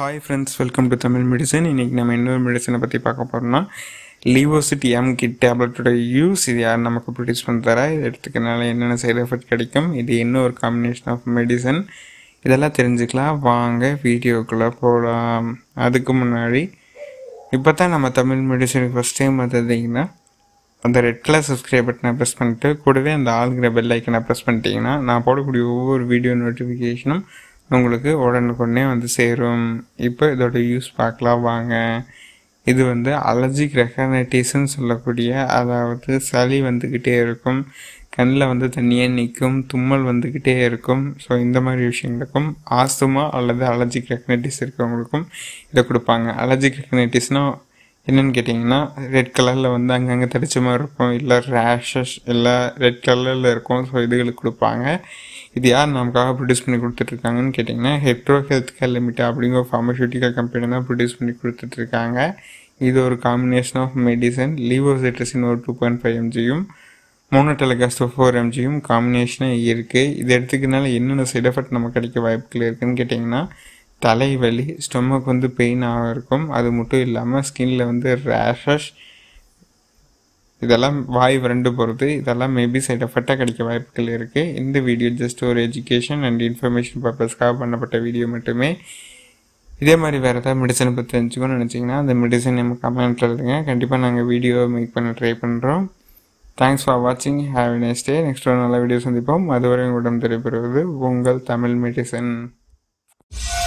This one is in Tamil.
hi friends welcome to Tamil medicine இன்றைக்கி நம்ம இன்னொரு மெடிசனை பற்றி பார்க்க போகிறோம்னா லிவோசிட்டி எம் கிட் டேப்லெட்டோட யூஸ் இது யார் நமக்கு ப்ரொடியூஸ் பண்ணி தரா இது எடுத்துக்கனால என்னென்ன சைடு எஃபெக்ட் கிடைக்கும் இது என்ன ஒரு காம்பினேஷன் ஆஃப் மெடிசன் இதெல்லாம் தெரிஞ்சுக்கலாம் வாங்க வீடியோக்குள்ளே போகலாம் அதுக்கு முன்னாடி இப்போ தான் நம்ம தமிழ் மெடிசனுக்கு ஃபஸ்ட் டைம் வந்ததுங்கன்னா அந்த ரெட் கலர் சப்ஸ்கிரைப் பட்டனை ப்ரெஸ் பண்ணிட்டு கூடவே அந்த ஆளுங்கிற பெல் ஐக்கனை ப்ரெஸ் பண்ணிட்டீங்கன்னா நான் போடக்கூடிய ஒவ்வொரு வீடியோ நோட்டிஃபிகேஷனும் உங்களுக்கு உடனுக்குடனே வந்து சேரும் இப்போ இதோட யூஸ் பார்க்கலாம் வாங்க இது வந்து அலர்ஜிக் ரெக்கனைட்டேஷன் சொல்லக்கூடிய அதாவது சளி வந்துக்கிட்டே இருக்கும் கண்ணில் வந்து தண்ணியாக நிற்கும் தும்மல் வந்துக்கிட்டே இருக்கும் ஸோ இந்த மாதிரி விஷயங்களுக்கும் ஆஸ்துமா அல்லது அலர்ஜிக் ரெக்கனைட்டிஸ் இருக்கவங்களுக்கும் இதை கொடுப்பாங்க அலர்ஜிக் ரெக்கனைட்டிஸ்னால் என்னன்னு கேட்டிங்கன்னா ரெட் கலரில் வந்து அங்கங்கே தடிச்ச மாதிரி இருக்கும் இல்லை ரேஷஸ் இல்லை ரெட் கலரில் இருக்கும் ஸோ இதுகளுக்கு கொடுப்பாங்க இது யார் நமக்காக ப்ரொடியூஸ் பண்ணி கொடுத்துட்ருக்காங்கன்னு கேட்டிங்கன்னா ஹெட்ரோ ஹெல்த் கேர் லிமிடெட் அப்படிங்கிற ஃபார்மசூட்டிக்கல் கம்பெனி தான் ப்ரொடியூஸ் பண்ணி கொடுத்துட்ருக்காங்க இது ஒரு காம்பினேஷன் ஆஃப் மெடிசன் லீவோசைட்ரஸின் ஒரு டூ பாயிண்ட் ஃபைவ் எம்ஜியும் மோனோடெலகாஸ்டோ ஃபோர் எம்ஜியும் காம்பினேஷனாக இருக்குது இது எடுத்துக்கிறதுனால என்னென்ன சைட் எஃபெக்ட் நமக்கு கிடைக்க வாய்ப்புகள் இருக்குதுன்னு கேட்டிங்கன்னா தலைவலி ஸ்டொமக் வந்து பெயினாக இருக்கும் அது மட்டும் இல்லாமல் ஸ்கின்ல வந்து ரேஷஸ் இதெல்லாம் வாய் வறண்டு போகிறது இதெல்லாம் மேபி சைட் எஃபெக்டாக கிடைக்க வாய்ப்புகள் இருக்குது இந்த வீடியோ ஜஸ்ட் ஒரு எஜுகேஷன் அண்ட் இன்ஃபர்மேஷன் பர்பஸ்க்காக பண்ணப்பட்ட வீடியோ மட்டுமே இதே மாதிரி வேறு ஏதாவது மெடிசனை பற்றி தெரிஞ்சுக்கணும்னு நினச்சிங்கன்னா அந்த மெடிசன் நம்ம கமெண்ட்டில் எழுதுங்க கண்டிப்பாக நாங்கள் வீடியோ மேக் பண்ண ட்ரை பண்ணுறோம் தேங்க்ஸ் ஃபார் வாட்சிங் ஹாவ் நெக்ஸ்ட் டே நெக்ஸ்ட் ஒரு நல்ல வீடியோ சந்திப்போம் அதுவரை உங்களிடம் தெரிவிப்பது உங்கள் தமிழ் மெடிசன்